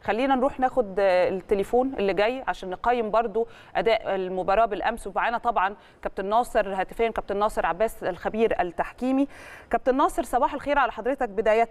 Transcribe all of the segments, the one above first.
خلينا نروح ناخد التليفون اللي جاي عشان نقيم برضو اداء المباراه بالامس ومعانا طبعا كابتن ناصر هاتفيا كابتن ناصر عباس الخبير التحكيمي كابتن ناصر صباح الخير على حضرتك بدايه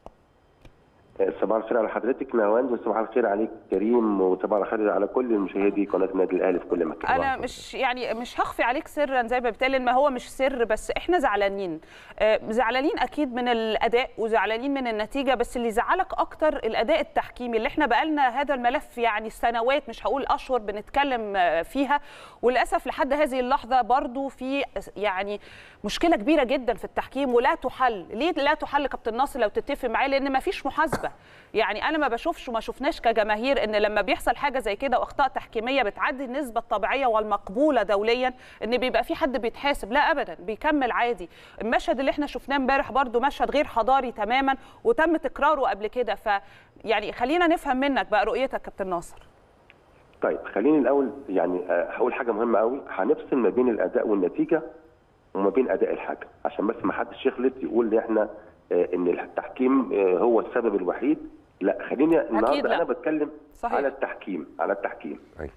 صباح الخير على حضرتك نهاوند وصباح الخير عليك كريم وصباح الخير على كل مشاهدي قناه النادي الاهلي في كل مكان انا مش يعني مش هخفي عليك سرا زي ما بتقال ما هو مش سر بس احنا زعلانين آه زعلانين اكيد من الاداء وزعلانين من النتيجه بس اللي زعلك اكتر الاداء التحكيمي اللي احنا بقالنا هذا الملف يعني سنوات مش هقول اشهر بنتكلم فيها وللاسف لحد هذه اللحظه برضو في يعني مشكله كبيره جدا في التحكيم ولا تحل ليه لا تحل كابتن ناصر لو تتفق معايا لان ما فيش محاسبه يعني انا ما بشوفش وما شفناش كجماهير ان لما بيحصل حاجه زي كده واخطاء تحكيميه بتعدي النسبه الطبيعيه والمقبوله دوليا ان بيبقى في حد بيتحاسب لا ابدا بيكمل عادي المشهد اللي احنا شفناه امبارح برده مشهد غير حضاري تماما وتم تكراره قبل كده ف يعني خلينا نفهم منك بقى رؤيتك كابتن ناصر طيب خليني الاول يعني هقول حاجه مهمه قوي هنفصل ما بين الاداء والنتيجه وما بين اداء الحكم عشان بس ما حدش يخلط يقول ان احنا ان التحكيم هو السبب الوحيد لا خليني النهارده انا بتكلم صحيح. على التحكيم على التحكيم أي.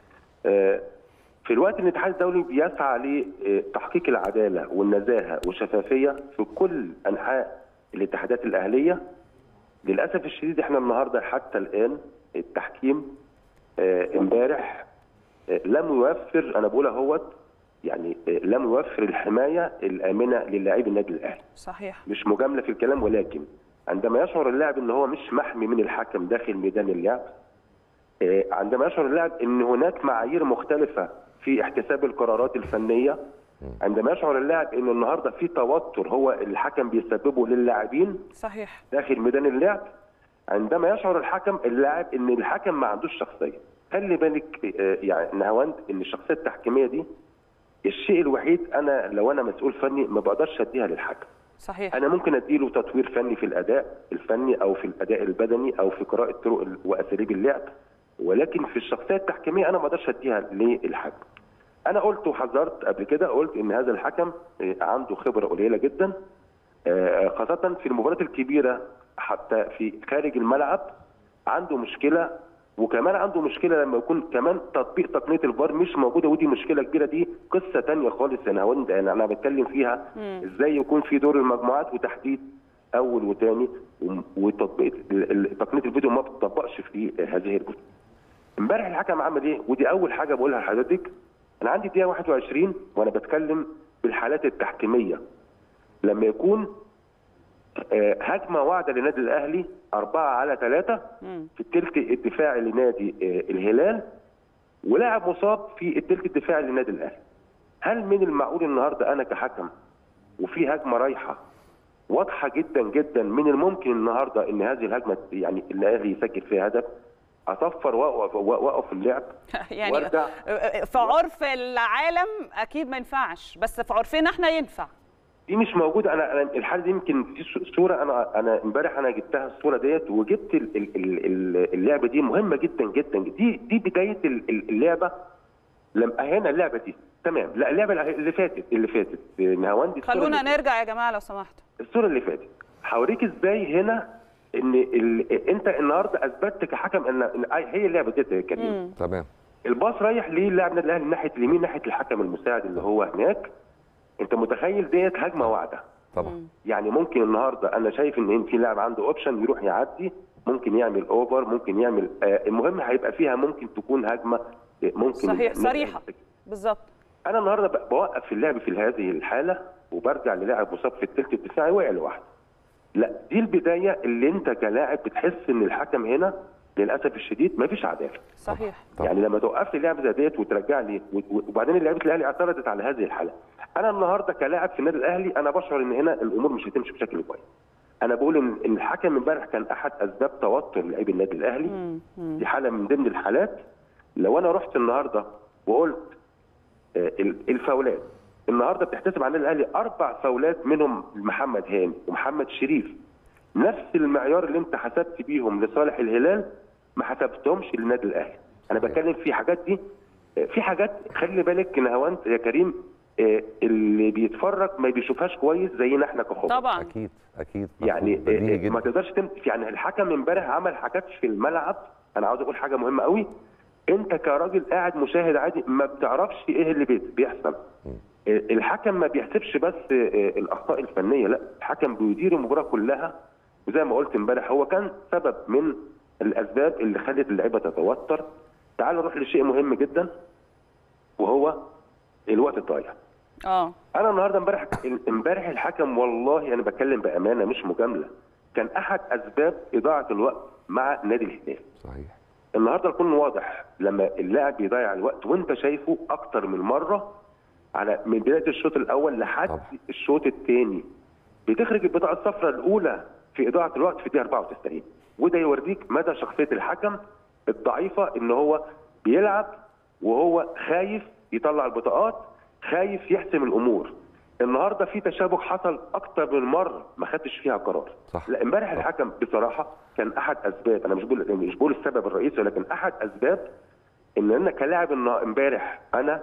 في الوقت ان الاتحاد الدولي بيسعى لتحقيق العداله والنزاهه والشفافيه في كل انحاء الاتحادات الاهليه للاسف الشديد احنا النهارده حتى الان التحكيم امبارح لم يوفر انا بقول اهوت يعني لم يوفر الحمايه الامنه للاعبي النادي الاهلي. صحيح. مش مجامله في الكلام ولكن عندما يشعر اللاعب ان هو مش محمي من الحكم داخل ميدان اللعب عندما يشعر اللاعب ان هناك معايير مختلفه في احتساب القرارات الفنيه عندما يشعر اللاعب ان النهارده في توتر هو الحكم بيسببه للاعبين صحيح داخل ميدان اللعب عندما يشعر الحكم اللاعب ان الحكم ما عندوش شخصيه خلي بالك يعني نهاوند ان الشخصيه التحكيميه دي الشيء الوحيد انا لو انا مسؤول فني ما بقدرش اديها للحكم صحيح انا ممكن اديله تطوير فني في الاداء الفني او في الاداء البدني او في قراءه طرق واساليب اللعب ولكن في الشخصيه التحكيميه انا ما اقدرش اديها للحكم انا قلت وحذرت قبل كده قلت ان هذا الحكم عنده خبره قليله جدا خاصه في المباريات الكبيره حتى في خارج الملعب عنده مشكله وكمان عنده مشكله لما يكون كمان تطبيق تقنيه الفار مش موجوده ودي مشكله كبيره دي قصه ثانيه خالص يا نهاوند انا انا بتكلم فيها مم. ازاي يكون في دور المجموعات وتحديد اول وثاني وتطبيق تقنيه الفيديو ما بتطبقش في هذه البطوله. امبارح الحكم عمل ايه؟ ودي اول حاجه بقولها لحضرتك انا عندي دقيقه 21 وانا بتكلم بالحالات التحكيميه لما يكون هجمه واعده للنادي الاهلي أربعة على ثلاثة في الثلث الدفاعي لنادي الهلال ولاعب مصاب في الثلث الدفاعي للنادي الاهلي. هل من المعقول النهارده انا كحكم وفي هجمه رايحه واضحه جدا جدا من الممكن النهارده ان هذه الهجمه يعني الاهلي يسجل فيها هدف اصفر واقف واقف اللعب يعني وارجع في عرف العالم اكيد ما ينفعش بس في عرفنا احنا ينفع دي مش موجوده انا انا الحاله دي يمكن دي صوره انا انا امبارح انا جبتها الصوره ديت وجبت اللعبه دي مهمه جدا جدا دي دي بدايه اللعبه لما هنا اللعبه دي تمام لا اللعبه اللي فاتت اللي فاتت نهاوندي خلونا نرجع يا جماعه لو سمحتوا الصوره اللي فاتت هوريك ازاي هنا ان ال... انت النهارده اثبتت كحكم ان هي اللعبه ديت يا كريم تمام الباص رايح للاعب النادي الاهلي ناحيه اليمين ناحيه الحكم المساعد اللي هو هناك انت متخيل ديت هجمه واعده طبعا يعني ممكن النهارده انا شايف ان في لاعب عنده اوبشن يروح يعدي ممكن يعمل اوفر ممكن يعمل آه المهم هيبقى فيها ممكن تكون هجمه ممكن صحيح صريحه بالظبط انا النهارده بوقف اللعب في هذه الحاله وبرجع للاعب مصاب في الثلث الدفاعي وقع لوحده لا دي البدايه اللي انت كلاعب بتحس ان الحكم هنا للاسف الشديد مفيش عداله صحيح طبعا. يعني لما توقف لي لعبه زي ديت وترجع لي وبعدين لعيبه الاهلي اعترضت على هذه الحاله انا النهارده كلاعب في النادي الاهلي انا بشعر ان هنا الامور مش هتمشي بشكل كويس انا بقول ان الحكم امبارح كان احد اسباب توتر لاعبي النادي الاهلي دي حاله من ضمن الحالات لو انا رحت النهارده وقلت الفاولات النهارده بتحتسب على النادي الاهلي اربع فاولات منهم محمد هاني ومحمد شريف نفس المعيار اللي انت حسبت بيهم لصالح الهلال ما حسبتهمش للنادي الاهلي انا بتكلم في حاجات دي في حاجات خلي بالك نهاوند يا كريم اللي بيتفرج ما بيشوفهاش كويس زينا احنا كخبراء طبعا اكيد اكيد يعني ما تقدرش تم... يعني الحكم امبارح عمل حاجات في الملعب انا عاوز اقول حاجه مهمه قوي انت كراجل قاعد مشاهد عادي ما بتعرفش ايه اللي بي- بيحصل الحكم ما بيحسبش بس الاخطاء الفنيه لا الحكم بيدير المباراه كلها وزي ما قلت امبارح هو كان سبب من الاسباب اللي خلت اللعيبه تتوتر تعال نروح لشيء مهم جدا وهو الوقت الضايع اه انا النهارده امبارح امبارح الحكم والله انا بتكلم بامانه مش مجامله كان احد اسباب اضاعه الوقت مع نادي الهلال صحيح النهارده يكون واضح لما اللاعب بيضيع الوقت وانت شايفه اكتر من مره على من بدايه الشوط الاول لحد طبعا. الشوط الثاني بتخرج البطاقه الصفراء الاولى في اضاعه الوقت في الدقيقه 94 وده يوريك مدى شخصيه الحكم الضعيفه ان هو بيلعب وهو خايف يطلع البطاقات خايف يحسم الامور النهارده في تشابك حصل اكتر من مره ما خدتش فيها قرار صح. لا امبارح صح. الحكم بصراحه كان احد اسباب انا مش بقول مش بقول السبب الرئيسي ولكن احد اسباب ان انا كلاعب النا- امبارح انا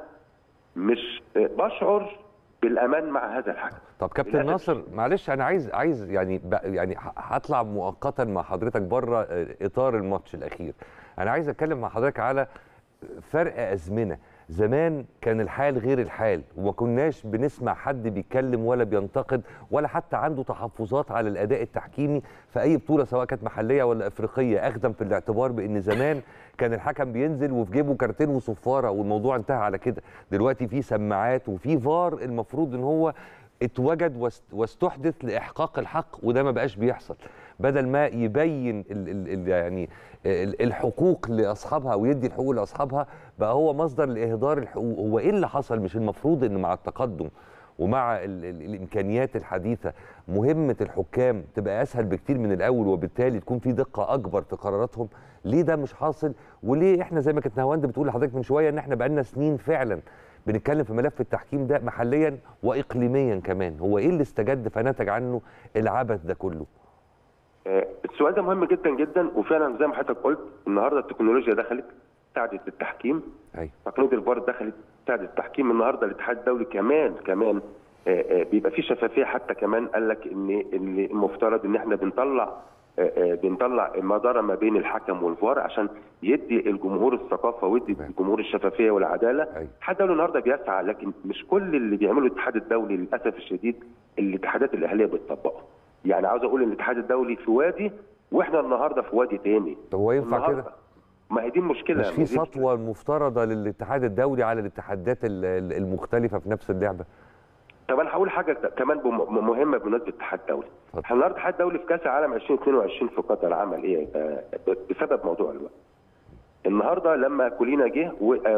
مش بشعر بالامان مع هذا الحكم طب كابتن للأسف ناصر معلش انا عايز عايز يعني ب- يعني ه- هطلع مؤقتا مع حضرتك بره آه، اطار الماتش الاخير انا عايز اتكلم مع حضرتك على فرق ازمنه زمان كان الحال غير الحال وما كناش بنسمع حد بيتكلم ولا بينتقد ولا حتى عنده تحفظات على الاداء التحكيمي في اي بطوله سواء كانت محليه ولا افريقيه اخذا في الاعتبار بان زمان كان الحكم بينزل وفي جيبه كارتين وصفاره والموضوع انتهى على كده دلوقتي في سماعات وفي فار المفروض ان هو اتوجد واست- واستحدث لاحقاق الحق وده ما بقاش بيحصل بدل ما يبين ال ال ال يعني ال- الحقوق لاصحابها ويدي الحقوق لاصحابها بقى هو مصدر لاهدار الحقوق هو ايه اللي حصل مش المفروض ان مع التقدم ومع ال ال الامكانيات الحديثه مهمه الحكام تبقى اسهل بكتير من الاول وبالتالي تكون في دقه اكبر في قراراتهم ليه ده مش حاصل وليه احنا زي ما كانت نهاوند بتقول لحضرتك من شويه ان احنا بقالنا سنين فعلا بنتكلم في ملف التحكيم ده محليا واقليميا كمان هو ايه اللي استجد فنتج عنه العبث ده كله آه، السؤال ده مهم جدا جدا وفعلا زي ما حضرتك قلت النهارده التكنولوجيا دخلت ساعدت التحكيم ايوه تقنيه الفار دخلت ساعدت التحكيم النهارده الاتحاد الدولي كمان كمان آه، آه، بيبقى في شفافيه حتى كمان قال لك ان إن المفترض ان احنا بنطلع آه، آه، بنطلع مداره ما بين الحكم والفار عشان يدي الجمهور الثقافه ويدي تمام. الجمهور الشفافيه والعداله أيوة. الاتحاد الدولي النهارده بيسعى لكن مش كل اللي بيعمله الاتحاد الدولي للاسف الشديد الاتحادات الاهليه بتطبقه يعني عاوز اقول ان الاتحاد الدولي في وادي واحنا النهارده في وادي تاني طب هو ينفع النهاردة- كده ما هي دي المشكله مش ما في هي دي سطوه مفترضه للاتحاد الدولي على الاتحادات ال- ال- المختلفه في نفس اللعبه طب انا هقول حاجه كمان بم- مهمه بمناسبه الاتحاد الدولي. اتفضل. احنا النهارده الاتحاد الدولي في كاس العالم 2022 في قطر عمل ايه؟ آه، بسبب موضوع الوقت. النهارده لما كولينا جه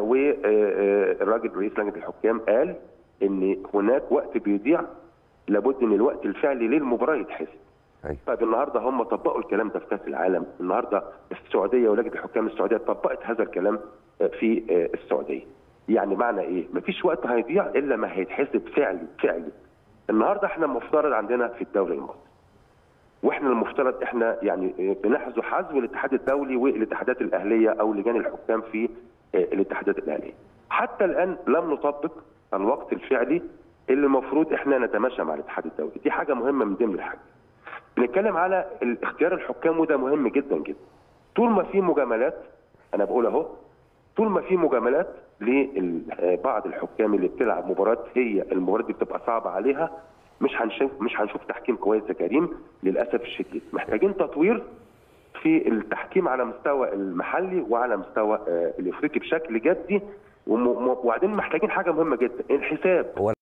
والراجل رئيس لجنه الحكام قال ان هناك وقت بيضيع لابد ان الوقت الفعلي للمباراه يتحسب. ايوه طيب النهارده هم طبقوا الكلام ده في كاس العالم، النهارده السعوديه ولجنه الحكام السعوديه طبقت هذا الكلام في السعوديه. يعني معنى ايه؟ مفيش وقت هيضيع الا ما هيتحسب فعلي فعلي. النهارده احنا المفترض عندنا في الدوري المصري. واحنا المفترض احنا يعني بنحذو حذو الاتحاد الدولي والاتحادات الاهليه او لجان الحكام في الاتحادات الاهليه. حتى الان لم نطبق الوقت الفعلي اللي المفروض احنا نتماشى مع الاتحاد الدولي، دي حاجه مهمه من ضمن الحاجات. بنتكلم على اختيار الحكام وده مهم جدا جدا. طول ما في مجاملات انا بقول اهو طول ما في مجاملات لبعض الحكام اللي بتلعب مباراه هي المباراه دي بتبقى صعبه عليها مش هنشوف مش هنشوف تحكيم كويس يا كريم للاسف الشديد محتاجين تطوير في التحكيم على مستوى المحلي وعلى مستوى الافريقي بشكل جدي وبعدين محتاجين حاجه مهمه جدا الحساب هو